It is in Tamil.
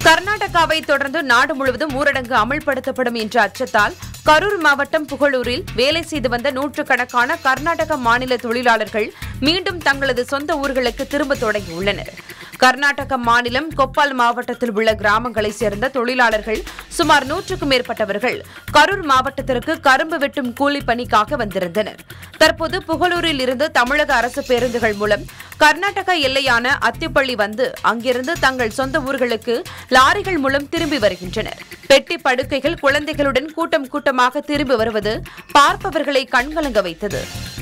கர்நாடகாவை தொடர்ந்து நாடு முழுவதும் ஊரடங்கு அமல்படுத்தப்படும் என்ற அச்சத்தால் கரூர் மாவட்டம் புகழூரில் வேலை செய்து வந்த நூற்றுக்கணக்கான கர்நாடக மாநில தொழிலாளர்கள் மீண்டும் தங்களது சொந்த ஊர்களுக்கு திரும்ப தொடங்கியுள்ளனர் கர்நாடக மாநிலம் கொப்பால் மாவட்டத்தில் உள்ள கிராமங்களைச் சேர்ந்த தொழிலாளர்கள் சுமார் நூற்றுக்கும் மேற்பட்டவர்கள் கரூர் மாவட்டத்திற்கு கரும்பு வெட்டும் கூலி பணிக்காக வந்திருந்தனர் தற்போது புகழூரில் இருந்து தமிழக அரசு பேருந்துகள் மூலம் கர்நாடக எல்லையான அத்திப்பள்ளி வந்து அங்கிருந்து தங்கள் சொந்த ஊர்களுக்கு லாரிகள் மூலம் திரும்பி வருகின்றனர் பெட்டி படுக்கைகள் குழந்தைகளுடன் கூட்டம் கூட்டமாக திரும்பி வருவது பார்ப்பவர்களை கண்கலங்க வைத்தது